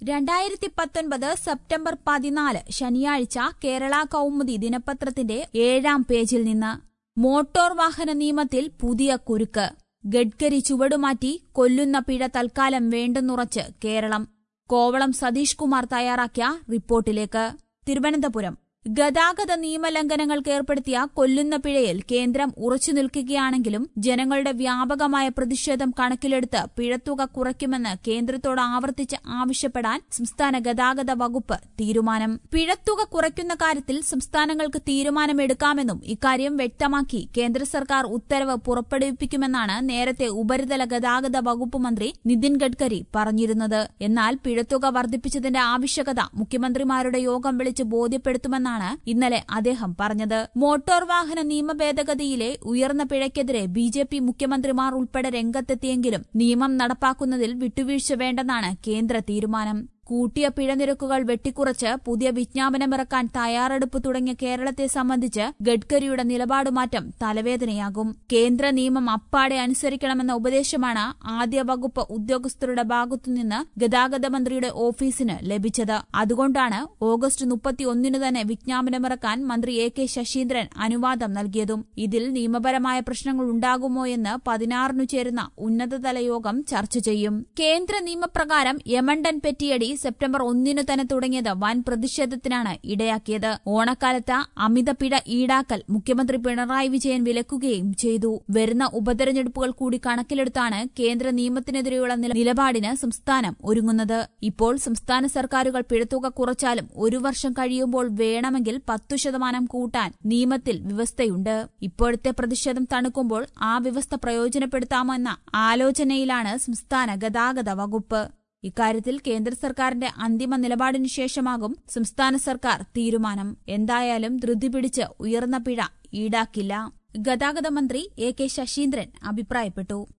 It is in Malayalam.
രണ്ടായിരത്തി പത്തൊൻപത് സെപ്റ്റംബർ പതിനാല് ശനിയാഴ്ച കേരള കൗമുദി ദിനപത്രത്തിന്റെ ഏഴാം പേജിൽ നിന്ന് മോട്ടോർ വാഹന നിയമത്തിൽ പുതിയ കുരുക്ക് ഗഡ്കരി ചുവടുമാറ്റി കൊല്ലുന്ന പിഴ തൽക്കാലം വേണ്ടെന്നുറച്ച് കേരളം കോവളം സതീഷ് കുമാർ തയ്യാറാക്കിയ റിപ്പോർട്ടിലേക്ക് തിരുവനന്തപുരം ഗതാഗത നിയമലംഘനങ്ങൾക്ക് ഏർപ്പെടുത്തിയ കൊല്ലുന്ന പിഴയിൽ കേന്ദ്രം ഉറച്ചു നിൽക്കുകയാണെങ്കിലും ജനങ്ങളുടെ വ്യാപകമായ പ്രതിഷേധം കണക്കിലെടുത്ത് പിഴത്തുക കുറയ്ക്കുമെന്ന് കേന്ദ്രത്തോട് ആവർത്തിച്ച് ആവശ്യപ്പെടാൻ സംസ്ഥാന ഗതാഗത വകുപ്പ് തീരുമാനം പിഴത്തുക കുറയ്ക്കുന്ന കാര്യത്തിൽ സംസ്ഥാനങ്ങൾക്ക് തീരുമാനമെടുക്കാമെന്നും ഇക്കാര്യം വ്യക്തമാക്കി കേന്ദ്ര സർക്കാർ ഉത്തരവ് പുറപ്പെടുവിപ്പിക്കുമെന്നാണ് നേരത്തെ ഉപരിതല ഗതാഗത വകുപ്പ് മന്ത്രി നിതിൻ ഗഡ്കരി പറഞ്ഞിരുന്നത് എന്നാൽ പിഴത്തുക വർദ്ധിപ്പിച്ചതിന്റെ ആവശ്യകത മുഖ്യമന്ത്രിമാരുടെ യോഗം വിളിച്ച് ബോധ്യപ്പെടുത്തുമെന്നാണ് ഇന്നലെ അദ്ദേഹം പറഞ്ഞത് മോട്ടോർ വാഹന നിയമ ഭേദഗതിയിലെ ഉയർന്ന പിഴയ്ക്കെതിരെ ബി ജെ പി മുഖ്യമന്ത്രിമാർ ഉൾപ്പെടെ രംഗത്തെത്തിയെങ്കിലും നിയമം നടപ്പാക്കുന്നതിൽ വിട്ടുവീഴ്ച വേണ്ടെന്നാണ് കേന്ദ്ര തീരുമാനം കൂട്ടിയ പിഴനിരക്കുകൾ വെട്ടിക്കുറച്ച് പുതിയ വിജ്ഞാപനമിറക്കാൻ തയ്യാറെടുപ്പ് തുടങ്ങിയ കേരളത്തെ സംബന്ധിച്ച് ഗഡ്കരിയുടെ നിലപാടുമാറ്റം തലവേദനയാകും കേന്ദ്ര നിയമം അപ്പാടെ അനുസരിക്കണമെന്ന ഉപദേശമാണ് ആദ്യ വകുപ്പ് ഉദ്യോഗസ്ഥരുടെ ഭാഗത്തുനിന്ന് ഗതാഗത മന്ത്രിയുടെ ഓഫീസിന് ലഭിച്ചത് അതുകൊണ്ടാണ് ഓഗസ്റ്റ് മുപ്പത്തിയൊന്നിന് തന്നെ വിജ്ഞാപനമിറക്കാൻ മന്ത്രി എ കെ ശശീന്ദ്രൻ അനുവാദം നൽകിയതും ഇതിൽ നിയമപരമായ പ്രശ്നങ്ങൾ ഉണ്ടാകുമോ എന്ന് പതിനാറിനു ചേരുന്ന ഉന്നതതല യോഗം ചർച്ച ചെയ്യും കേന്ദ്ര നിയമപ്രകാരം യമണ്ടൻ പെറ്റിയടി സെപ്റ്റംബർ ഒന്നിനു തന്നെ തുടങ്ങിയത് വൻ പ്രതിഷേധത്തിനാണ് ഇടയാക്കിയത് ഓണക്കാലത്ത് അമിത പിഴ ഈടാക്കൽ മുഖ്യമന്ത്രി പിണറായി വിജയൻ വിലക്കുകയും ചെയ്തു വരുന്ന ഉപതെരഞ്ഞെടുപ്പുകൾ കൂടി കണക്കിലെടുത്താണ് കേന്ദ്ര നിയമത്തിനെതിരെയുള്ള നില- നിലപാടിന് സംസ്ഥാനം ഒരുങ്ങുന്നത് ഇപ്പോൾ സംസ്ഥാന സർക്കാരുകൾ പിഴത്തുക കുറച്ചാലും ഒരു വർഷം കഴിയുമ്പോൾ വേണമെങ്കിൽ പത്തു ശതമാനം കൂട്ടാൻ നിയമത്തിൽ വ്യവസ്ഥയുണ്ട് ഇപ്പോഴത്തെ പ്രതിഷേധം തണുക്കുമ്പോൾ ആ വ്യവസ്ഥ പ്രയോജനപ്പെടുത്താമെന്ന ആലോചനയിലാണ് സംസ്ഥാന ഗതാഗത വകുപ്പ് ഇക്കാര്യത്തിൽ കേന്ദ്ര സർക്കാരിന്റെ അന്തിമ നിലപാടിനു ശേഷമാകും സംസ്ഥാന സർക്കാർ തീരുമാനം എന്തായാലും ധൃതി പിടിച്ച് ഉയർന്ന പിഴ ഈടാക്കില്ല ഗതാഗത മന്ത്രി എ കെ ശശീന്ദ്രൻ അഭിപ്രായപ്പെട്ടു